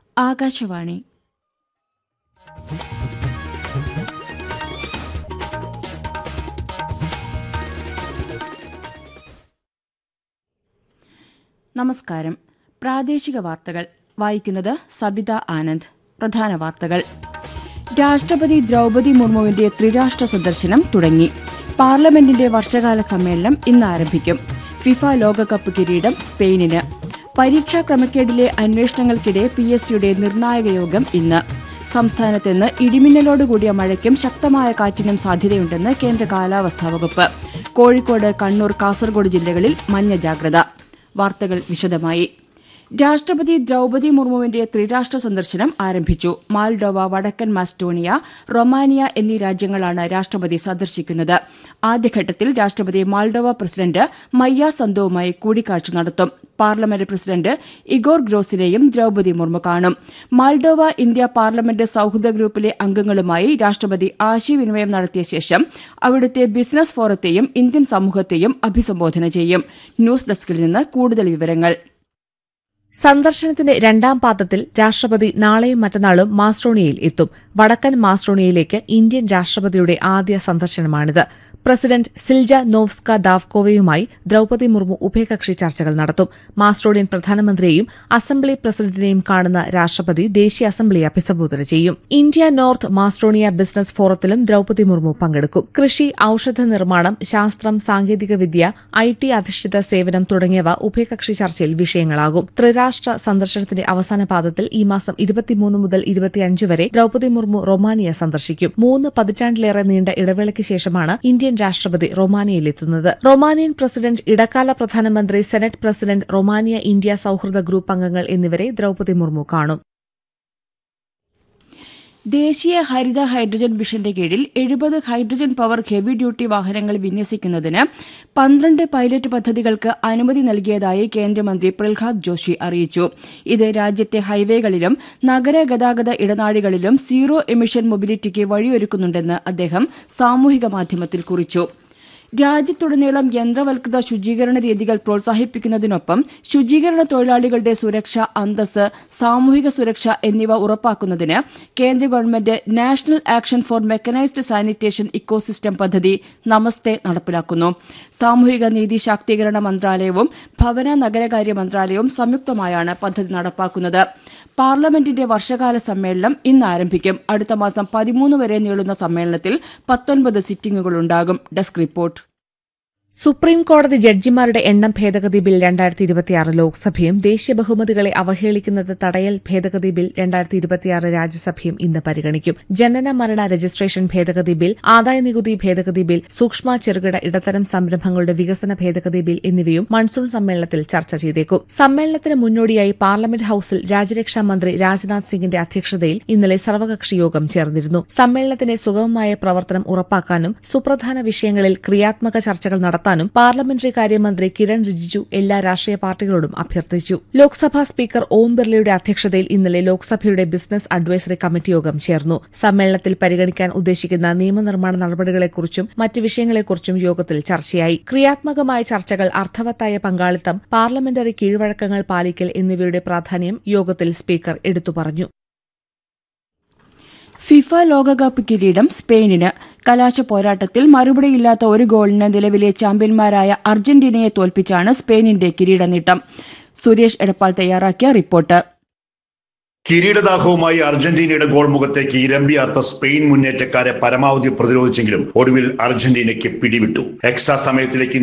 ആകാശവാണി നമസ്കാരം പ്രാദേശിക വാർത്തകൾ വായിക്കുന്നത് സബിത ആനന്ദ് പ്രധാന വാർത്തകൾ രാഷ്ട്രപതി ദ്രൗപതി മുർമുവിന്റെ ത്രിരാഷ്ട്ര സന്ദർശനം തുടങ്ങി പാർലമെന്റിന്റെ വർഷകാല സമ്മേളനം ഇന്ന് ആരംഭിക്കും ഫിഫ ലോകകപ്പ് കിരീടം സ്പെയിനിന് പരീക്ഷാ ക്രമക്കേടിലെ അന്വേഷണങ്ങൾക്കിടെ പി എസ് സിയുടെ നിർണായക യോഗം ഇന്ന് സംസ്ഥാനത്ത് ഇന്ന് ഇടിമിന്നലോടുകൂടിയ മഴയ്ക്കും ശക്തമായ കാറ്റിനും സാധ്യതയുണ്ടെന്ന് കേന്ദ്ര കാലാവസ്ഥാ വകുപ്പ് കോഴിക്കോട് കണ്ണൂർ കാസർഗോഡ് ജില്ലകളിൽ മഞ്ഞ ജാഗ്രത വാർത്തകൾ വിശദമായി രാഷ്ട്രപതി ദ്രൗപതി മുർമുവിന്റെ ത്രിരാഷ്ട്ര സന്ദർശനം ആരംഭിച്ചു മാൽഡോവ വടക്കൻ മാസ്റ്റോണിയ റൊമാനിയ എന്നീ രാജ്യങ്ങളാണ് രാഷ്ട്രപതി സന്ദർശിക്കുന്നത് ആദ്യഘട്ടത്തിൽ രാഷ്ട്രപതി മാൾഡോവ പ്രസിഡന്റ് മയ്യ സന്തോവുമായി കൂടിക്കാഴ്ച നടത്തും പാർലമെന്റ് പ്രസിഡന്റ് ഇഗോർ ഗ്രോസിനെയും ദ്രൗപതി മുർമു കാണും മാൾഡോവ ഇന്ത്യ പാർലമെന്റ് സൌഹൃദ ഗ്രൂപ്പിലെ അംഗങ്ങളുമായി രാഷ്ട്രപതി ആശയവിനിമയം നടത്തിയ ശേഷം അവിടുത്തെ ബിസിനസ് ഫോറത്തെയും ഇന്ത്യൻ സമൂഹത്തെയും അഭിസംബോധന ചെയ്യും ന്യൂസ് ഡെസ്കിൽ നിന്ന് കൂടുതൽ വിവരങ്ങൾ സന്ദർശനത്തിന്റെ രണ്ടാം പാദത്തിൽ രാഷ്ട്രപതി നാളെയും മറ്റന്നാളും മാസ്ട്രോണിയയിൽ എത്തും വടക്കൻ മാസ്ട്രോണിയയിലേക്ക് ഇന്ത്യൻ രാഷ്ട്രപതിയുടെ ആദ്യ സന്ദർശനമാണിത് പ്രസിഡന്റ് സിൽജ നോവ്സ്ക ദാവ്കോവയുമായി ദ്രൌപതി മുർമു ഉഭയകക്ഷി ചർച്ചകൾ നടത്തും മാസ്ട്രോണിയൻ പ്രധാനമന്ത്രിയെയും അസംബ്ലി പ്രസിഡന്റിനെയും കാണുന്ന രാഷ്ട്രപതി ദേശീയ അസംബ്ലിയെ അഭിസംബോധന ചെയ്യും ഇന്ത്യ നോർത്ത് മാസ്ട്രോണിയ ബിസിനസ് ഫോറത്തിലും ദ്രൌപതി മുർമു പങ്കെടുക്കും കൃഷി ഔഷധ നിർമ്മാണം ശാസ്ത്രം സാങ്കേതികവിദ്യ ഐ ടി അധിഷ്ഠിത സേവനം തുടങ്ങിയവ ഉഭയകക്ഷി ചർച്ചയിൽ വിഷയങ്ങളാകും ത്രിരാഷ്ട്ര സന്ദർശനത്തിന്റെ അവസാന പാദത്തിൽ ഈ മാസം ഇരുപത്തിമൂന്ന് മുതൽ ഇരുപത്തിയഞ്ച് വരെ ദ്രൌപതി മുർമു റൊമാനിയ സന്ദർശിക്കും മൂന്ന് പതിറ്റാണ്ടിലേറെ നീണ്ട ഇടവേളയ്ക്ക് ശേഷമാണ് ഇന്ത്യൻ രാഷ്ട്രപതി റൊമാനിയയിലെത്തുന്നത് റൊമാനിയൻ പ്രസിഡന്റ് ഇടക്കാല പ്രധാനമന്ത്രി സെനറ്റ് പ്രസിഡന്റ് റൊമാനിയ ഇന്ത്യ സൌഹൃദ ഗ്രൂപ്പ് അംഗങ്ങൾ എന്നിവരെ ദ്രൌപതി മുർമു കാണും ദേശീയ ഹരിത ഹൈഡ്രജൻ മിഷന്റെ കീഴിൽ എഴുപത് ഹൈഡ്രജൻ പവർ ഹെവി ഡ്യൂട്ടി വാഹനങ്ങൾ വിന്യസിക്കുന്നതിന് പന്ത്രണ്ട് പൈലറ്റ് പദ്ധതികൾക്ക് അനുമതി നൽകിയതായി കേന്ദ്രമന്ത്രി പ്രഹ്ലാദ് ജോഷി അറിയിച്ചു ഇത് രാജ്യത്തെ ഹൈവേകളിലും നഗര ഗതാഗത ഇടനാഴികളിലും സീറോ എമിഷൻ മൊബിലിറ്റിക്ക് വഴിയൊരുക്കുന്നുണ്ടെന്ന് അദ്ദേഹം സാമൂഹിക മാധ്യമത്തിൽ കുറിച്ചു രാജ്യത്തുടനീളം യന്ത്രവൽകൃത ശുചീകരണ രീതികൾ പ്രോത്സാഹിപ്പിക്കുന്നതിനൊപ്പം ശുചീകരണ തൊഴിലാളികളുടെ സുരക്ഷ അന്തസ് സാമൂഹിക സുരക്ഷ എന്നിവ ഉറപ്പാക്കുന്നതിന് കേന്ദ്ര government national action for mechanised sanitation ecosystem പദ്ധതി നമസ്തേ നടപ്പിലാക്കുന്നു സാമൂഹിക നീതി ശാക്തീകരണ മന്ത്രാലയവും ഭവന നഗരകാര്യ മന്ത്രാലയവും സംയുക്തമായാണ് പദ്ധതി നടപ്പാക്കുന്നത് പാർലമെന്റിന്റെ വർഷകാല സമ്മേളനം ഇന്ന് ആരംഭിക്കും അടുത്ത മാസം പതിമൂന്ന് വരെ നീളുന്ന സമ്മേളനത്തിൽ പത്തൊൻപത് സിറ്റിംഗുകളുണ്ടാകും ഡെസ്ക് റിപ്പോർട്ട് സുപ്രീം കോടതി ജഡ്ജിമാരുടെ എണ്ണം ഭേദഗതി ബിൽ രണ്ടായിരത്തി ഇരുപത്തിയാറ് ലോക്സഭയും ദേശീയ ബഹുമതികളെ അവഹേളിക്കുന്നത് തടയൽ ഭേദഗതി ബിൽ രണ്ടായിരത്തി ഇരുപത്തിയാറ് രാജ്യസഭയും ഇന്ന് പരിഗണിക്കും ജനന മരണ രജിസ്ട്രേഷൻ ഭേദഗതി ബിൽ ആദായനികുതി ഭേദഗതി ബിൽ സൂക്ഷ്മ ചെറുകിട ഇടത്തരം സംരംഭങ്ങളുടെ വികസന ഭേദഗതി ബിൽ എന്നിവയും മൺസൂൺ സമ്മേളനത്തിൽ ചർച്ച ചെയ്തേക്കും സമ്മേളനത്തിന് മുന്നോടിയായി പാർലമെന്റ് ഹൌസിൽ രാജ്യരക്ഷാ മന്ത്രി രാജ്നാഥ് സിംഗിന്റെ അധ്യക്ഷതയിൽ ഇന്നലെ സർവകക്ഷി യോഗം ചേർന്നിരുന്നു സമ്മേളനത്തിന്റെ സുഗമമായ പ്രവർത്തനം ഉറപ്പാക്കാനും സുപ്രധാന വിഷയങ്ങളിൽ ക്രിയാത്മക ചർച്ചകൾ നടത്താനും പാർലമെന്ററി കാര്യമന്ത്രി കിരൺ റിജിജു എല്ലാ രാഷ്ട്രീയ പാർട്ടികളോടും അഭ്യർത്ഥിച്ചു ലോക്സഭാ സ്പീക്കർ ഓം ബിർളയുടെ അധ്യക്ഷതയിൽ ഇന്നലെ ലോക്സഭയുടെ ബിസിനസ് അഡ്വൈസറി കമ്മിറ്റി യോഗം ചേർന്നു സമ്മേളനത്തിൽ പരിഗണിക്കാൻ ഉദ്ദേശിക്കുന്ന നിയമനിർമ്മാണ നടപടികളെക്കുറിച്ചും മറ്റ് വിഷയങ്ങളെക്കുറിച്ചും യോഗത്തിൽ ചർച്ചയായി ക്രിയാത്മകമായ ചർച്ചകൾ അർത്ഥവത്തായ പങ്കാളിത്തം പാർലമെന്ററി കീഴ്വഴക്കങ്ങൾ പാലിക്കൽ എന്നിവയുടെ പ്രാധാന്യം യോഗത്തിൽ സ്പീക്കർ എടുത്തു പറഞ്ഞു ഫിഫ ലോകകപ്പ് കിരീടം സ്പെയിനിന് കലാശ പോരാട്ടത്തിൽ മറുപടിയില്ലാത്ത ഒരു ഗോളിന് നിലവിലെ ചാമ്പ്യന്മാരായ അർജന്റീനയെ തോൽപ്പിച്ചാണ് സ്പെയിനിന്റെ കിരീട നേട്ടം സുരേഷ് എടപ്പാൾ തയ്യാറാക്കിയ റിപ്പോർട്ട് കിരീടദാഹവുമായി അർജന്റീനയുടെ ഗോൾ മുഖത്തേക്ക് ഇരമ്പിയാർത്ത സ്പെയിൻ മുന്നേറ്റക്കാരെ പരമാവധി പ്രതിരോധിച്ചെങ്കിലും ഒടുവിൽ അർജന്റീനയ്ക്ക് പിടിവിട്ടു എക്സ്ട്രാ സമയത്തിലേക്ക്